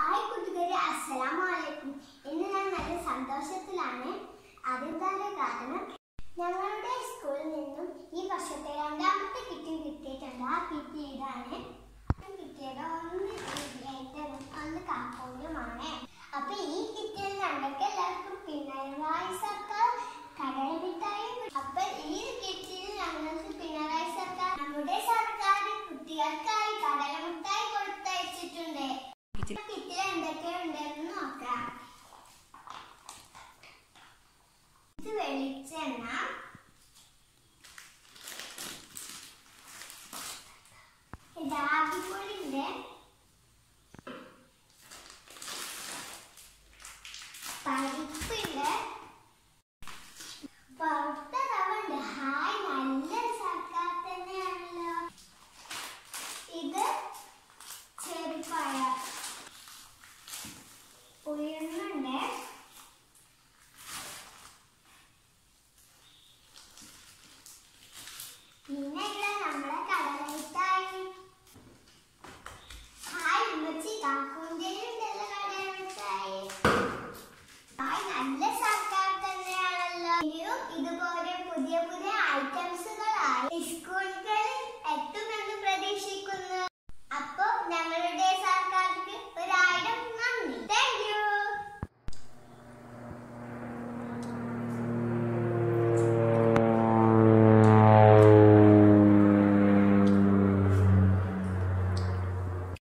hi കൂട്ടുകാരെ അസ്സലാമു അലൈക്കും ഇന്ന് ഞാൻ നല്ല സന്തോഷത്തിലാണ് അതെന്താണ് കാരണം ഞങ്ങളുടെ സ്കൂളിൽ നിന്നും ഈ വർഷത്തെ രണ്ടാമത്തെ കിറ്റ് കിട്ടിയിട്ടുണ്ട് ആ കിറ്റ് ഇതാണ് കിട്ടിയത് ഒന്ന് ഏറ്റവും ഒന്ന് കാക്കോലുമാണ് അപ്പൊ ഈ കിറ്റിൽ ഞങ്ങൾക്ക് എല്ലാവർക്കും പിണറായി സർക്കാർ കടൽ മിഠായി അപ്പൊ ഈ കിറ്റിൽ ഞങ്ങൾക്ക് പിണറായി സർക്കാർ നമ്മുടെ സർക്കാർ കുട്ടികൾക്കായി കടല മിഠായി കൊടുത്തയച്ചിട്ടുണ്ട് കിറ്റിൽ എന്തൊക്കെയുണ്ടെന്ന് നോക്കാം ഇത് വെളിച്ചെണ്ണ രാഗിപ്പൊടിന്റെ പരിപ്പിന്റെ വറുത്ത റവണ്ട് ഹായ് നല്ല സർക്കാർ തന്നെയാണല്ലോ ഇത് ചെറുപഴം ഉയർന്നുണ്ട് പിന്നെ ഇവിടെ നമ്മളെ കടലമിഠായി ഹായ് ഉമ്മച്ചി കാക്കൂന്റെ ഉണ്ടല്ലോ കടലമിഠായി ഹായ് നല്ല സർക്കാർ തന്നെയാണല്ലോ ഇനിയും ഇതുപോലെ പുതിയ പുതിയ ഐറ്റംസുകളായി സ്കൂളുകളിൽ എത്തുമെന്ന് പ്രതീക്ഷിക്കുന്നു അപ്പോ ഞങ്ങളുടെ